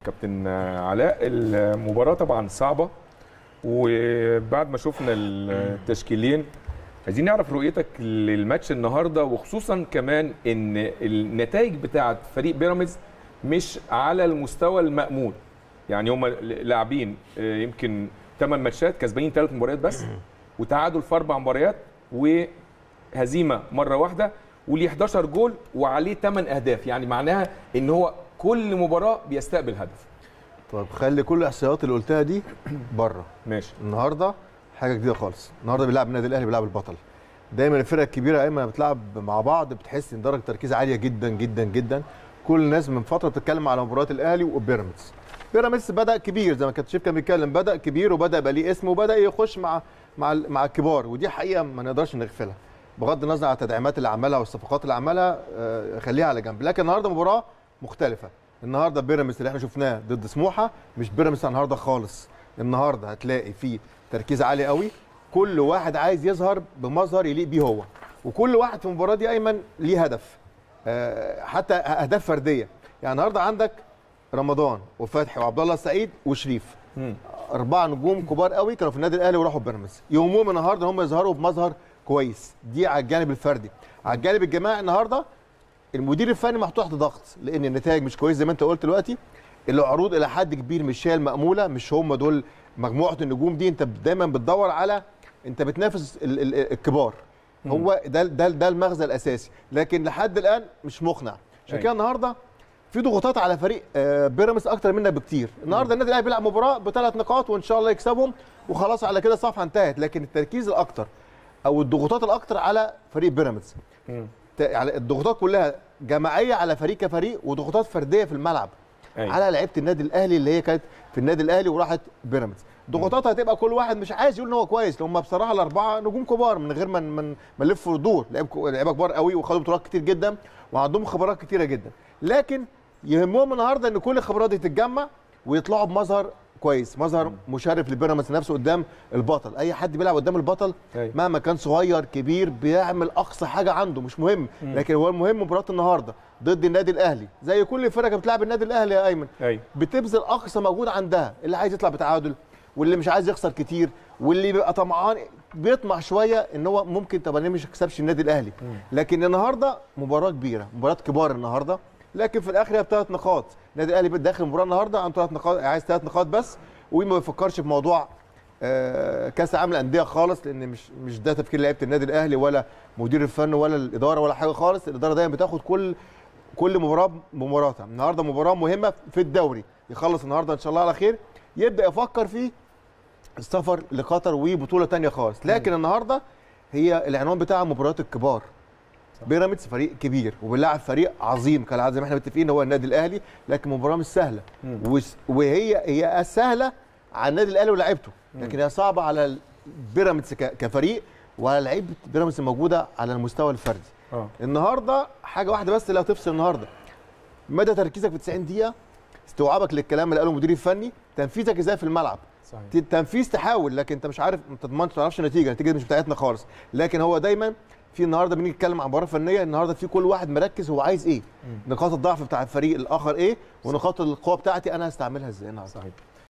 كابتن علاء المباراة طبعا صعبة وبعد ما شفنا التشكيلين عايزين نعرف رؤيتك للماتش النهارده وخصوصا كمان ان النتائج بتاعه فريق بيراميدز مش على المستوى المأمول يعني هم لاعبين يمكن 8 ماتشات كسبانين ثلاث مباريات بس وتعادل في اربع مباريات وهزيمه مره واحده وليه 11 جول وعليه 8 اهداف يعني معناها ان هو كل مباراه بيستقبل هدف طب خلي كل الاحصائيات اللي قلتها دي بره ماشي النهارده حاجه جديده خالص النهارده بيلعب النادي الاهلي بيلعب البطل دايما الفرق الكبيره ايما لما بتلعب مع بعض بتحس ان درجه التركيز عاليه جدا جدا جدا كل الناس من فتره بتتكلم على مباريات الاهلي وبيراميدز بيراميدز بدا كبير زي ما كابتن شيف كان بيتكلم بدا كبير وبدا يبقى ليه اسم وبدا يخش مع مع مع الكبار ودي حقيقه ما نقدرش نغفلها بغض النظر عن التدعيمات اللي عملها والصفقات اللي عملها آه، خليها على جنب لكن النهارده مباراه مختلفه النهارده بيراميدز اللي احنا شفناه ضد سموحه مش بيراميدز النهارده خالص النهارده هتلاقي فيه تركيز عالي قوي كل واحد عايز يظهر بمظهر يليق بيه هو وكل واحد في المباراه دي ايمن ليه هدف آه، حتى اهداف فرديه يعني النهارده عندك رمضان وفتحي وعبد الله السعيد وشريف مم. اربعه نجوم كبار قوي كانوا في النادي الاهلي وراحوا بيراميدز يومهم النهارده هم يظهروا بمظهر كويس دي على الجانب الفردي على الجانب الجماعي النهارده المدير الفني محطوط تحت ضغط لان النتائج مش كويس زي ما انت قلت دلوقتي العروض الى حد كبير مش هي الماموله مش هم دول مجموعه النجوم دي انت دايما بتدور على انت بتنافس ال- ال- الكبار هو ده ده ده المغزى الاساسي لكن لحد الان مش مقنع عشان أيوة. كده النهارده في ضغوطات على فريق آه، بيراميدز اكتر منا بكتير النهارده النادي الاهلي بيلعب مباراه بثلاث نقاط وان شاء الله يكسبهم وخلاص على كده الصفحه انتهت لكن التركيز الاكتر او الضغوطات الاكتر على فريق بيراميدز مم. ت- يعني الضغوطات كلها جماعيه على فريق كفريق وضغوطات فرديه في الملعب أيوة. على لعيبه النادي الاهلي اللي هي كانت في النادي الاهلي وراحت بيراميدز ضغوطاتها هتبقى كل واحد مش عايز يقول ان هو كويس هم بصراحه الاربعه نجوم كبار من غير ما ما ما نلف ودور لعيبه لعيبه كبار قوي وخدوا بطولات كتير جدا وعندهم خبرات كتيره جدا لكن يهمهم النهارده ان كل الخبرات دي تتجمع ويطلعوا بمظهر كويس مظهر مشرف لبيراميدز نفسه قدام البطل اي حد بيلعب قدام البطل أيوة. مهما كان صغير كبير بيعمل اقصى حاجه عنده مش مهم لكن هو المهم مباراه النهارده ضد النادي الاهلي زي كل فرقه كانت بتلعب النادي الاهلي يا ايمن ايوه بتبذل اقصى مجهود عندها اللي عايز يطلع بتعادل واللي مش عايز يخسر كتير واللي بيبقى طمعان بيطمع شويه ان هو ممكن طب انا مش هكسبش النادي الاهلي لكن النهارده مباراه كبيره مباراه كبار النهارده لكن في الاخر هي بثلاث نقاط النادي الاهلي داخل المباراه النهارده عنده ثلاث نقاط عايز ثلاث نقاط بس وما بيفكرش في موضوع آه، كاس العالم للانديه خالص لان مش مش ده تفكير لعيبه النادي الاهلي ولا مدير الفن ولا الاداره ولا حاجه خالص الاداره دايما بتاخد كل كل مباراه بمباراتها النهارده مباراه مهمه في الدوري يخلص النهارده ان شاء الله على خير يبدا يفكر في السفر لقطر وبطوله تانية خالص لكن النهارده هي العنوان بتاعها مباريات الكبار بيراميدز فريق كبير وبيلاعب فريق عظيم كالعاده زي ما احنا متفقين هو النادي الاهلي لكن مباراه مش سهله وس- وهي هي سهله على النادي الاهلي ولاعيبته لكن هي صعبه على بيراميدز ك- كفريق وعلى لعيبه بيراميدز الموجوده على المستوى الفردي اه النهارده حاجه واحده بس اللي هتفصل النهارده مدى تركيزك في 90 دقيقه استوعابك للكلام اللي قاله المدير الفني تنفيذك ازاي في الملعب صحيح ت- تنفيذ تحاول لكن انت مش عارف ما تضمنش ما تعرفش النتيجه النتيجه دي مش بتاعتنا خالص لكن هو دايما في النهارده بنيجي نتكلم عن مباراه فنيه النهارده في كل واحد مركز هو عايز ايه نقاط الضعف بتاع الفريق الاخر ايه ونقاط القوه بتاعتي انا هستعملها ازاي النهارده صحيح